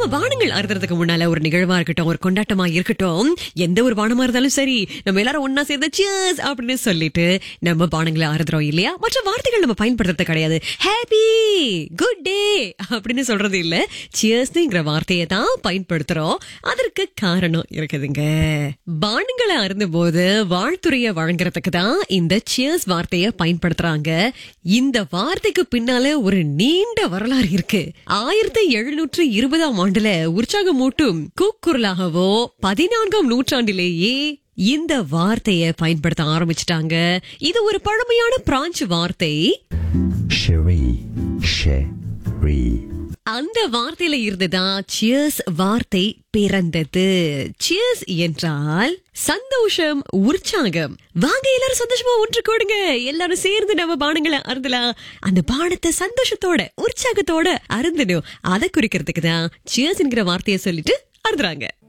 நம்ம பானங்கள் அறுதுறதுக்கு முன்னால ஒரு நிகழ்வா இருக்கட்டும் ஒரு கொண்டாட்டமா இருக்கட்டும் எந்த ஒரு பானமா இருந்தாலும் சரி நம்ம எல்லாரும் ஒன்னா சேர்ந்து சியர்ஸ் அப்படின்னு சொல்லிட்டு நம்ம பானங்களை அறுதுறோம் இல்லையா மற்ற வார்த்தைகள் நம்ம பயன்படுத்துறது கிடையாது ஹாப்பி குட் டே அப்படின்னு சொல்றது இல்ல சியர்ஸ்ங்கிற வார்த்தையை தான் பயன்படுத்துறோம் அதற்கு காரணம் இருக்குதுங்க பானங்களை அருந்தும் போது வாழ்த்துறைய வழங்குறதுக்கு தான் இந்த சியர்ஸ் வார்த்தையை பயன்படுத்துறாங்க இந்த வார்த்தைக்கு பின்னால ஒரு நீண்ட வரலாறு இருக்கு ஆயிரத்தி எழுநூற்று இருபதாம் ஆண்டுல உற்சாகமூட்டும் கூக்குரலாகவோ பதினான்காம் நூற்றாண்டிலேயே இந்த வார்த்தையை பயன்படுத்த ஆரம்பிச்சிட்டாங்க இது ஒரு பழமையான பிரான்ச் வார்த்தை Cherie, cherie. அந்த வார்த்தையில இருந்துதான் சியர்ஸ் வார்த்தை பிறந்தது சியர்ஸ் என்றால் சந்தோஷம் உற்சாகம் வாங்க எல்லாரும் சந்தோஷமா ஒன்று கூடுங்க எல்லாரும் சேர்ந்து நம்ம பானங்களை அருந்தலாம் அந்த பானத்தை சந்தோஷத்தோட உற்சாகத்தோட அருந்தணும் அதை குறிக்கிறதுக்கு தான் சியர்ஸ்ங்கிற வார்த்தையை சொல்லிட்டு அருந்துறாங்க